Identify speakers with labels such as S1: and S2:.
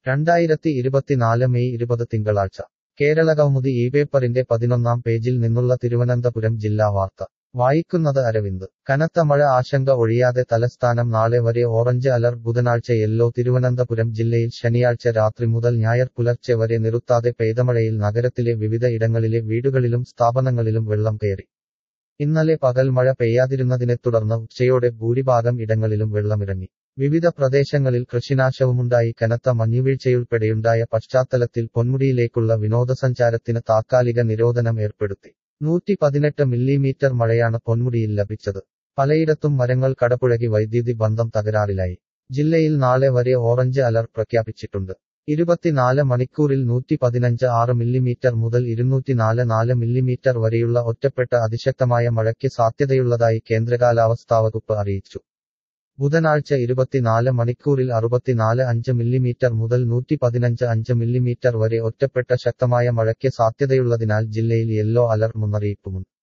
S1: രണ്ടായിരത്തി ഇരുപത്തിനാല് മെയ് ഇരുപത് തിങ്കളാഴ്ച കേരള കൗമുദി ഈ പേപ്പറിന്റെ പതിനൊന്നാം പേജിൽ നിന്നുള്ള തിരുവനന്തപുരം ജില്ലാ വാർത്ത വായിക്കുന്നത് അരവിന്ദ് കനത്ത മഴ ആശങ്ക ഒഴിയാതെ തലസ്ഥാനം നാളെ വരെ ഓറഞ്ച് അലർട്ട് ബുധനാഴ്ച യെല്ലോ തിരുവനന്തപുരം ജില്ലയിൽ ശനിയാഴ്ച രാത്രി മുതൽ ഞായർ പുലർച്ചെ വരെ നിർത്താതെ പെയ്തമഴയിൽ നഗരത്തിലെ വിവിധ ഇടങ്ങളിലെ വീടുകളിലും സ്ഥാപനങ്ങളിലും വെള്ളം കയറി ഇന്നലെ പകൽ മഴ പെയ്യാതിരുന്നതിനെ തുടർന്ന് ഉച്ചയോടെ ഭൂരിഭാഗം ഇടങ്ങളിലും വെള്ളമിറങ്ങി വിവിധ പ്രദേശങ്ങളിൽ കൃഷിനാശവുമുണ്ടായി കനത്ത മഞ്ഞുവീഴ്ചയുൾപ്പെടെയുണ്ടായ പശ്ചാത്തലത്തിൽ പൊന്മുടിയിലേക്കുള്ള വിനോദസഞ്ചാരത്തിന് താത്കാലിക നിരോധനം ഏർപ്പെടുത്തി നൂറ്റി പതിനെട്ട് മില്ലിമീറ്റർ മഴയാണ് പൊന്മുടിയിൽ ലഭിച്ചത് പലയിടത്തും മരങ്ങൾ കടപുഴകി വൈദ്യുതി ബന്ധം തകരാറിലായി ജില്ലയിൽ നാളെ വരെ ഓറഞ്ച് അലർട്ട് പ്രഖ്യാപിച്ചിട്ടുണ്ട് ഇരുപത്തിനാല് മണിക്കൂറിൽ നൂറ്റി പതിനഞ്ച് ആറ് മില്ലിമീറ്റർ മുതൽ ഇരുന്നൂറ്റിനാല് നാല് മില്ലിമീറ്റർ വരെയുള്ള ഒറ്റപ്പെട്ട അതിശക്തമായ മഴയ്ക്ക് സാധ്യതയുള്ളതായി കേന്ദ്രകാലാവസ്ഥാ വകുപ്പ് അറിയിച്ചു ബുധനാഴ്ച ഇരുപത്തിനാല് മണിക്കൂറിൽ അറുപത്തിനാല് അഞ്ച് മില്ലിമീറ്റർ മുതൽ നൂറ്റി പതിനഞ്ച് അഞ്ച് മില്ലിമീറ്റർ വരെ ഒറ്റപ്പെട്ട ശക്തമായ മഴയ്ക്ക് സാധ്യതയുള്ളതിനാൽ ജില്ലയിൽ യെല്ലോ അലർട്ട് മുന്നറിയിപ്പുമുണ്ട്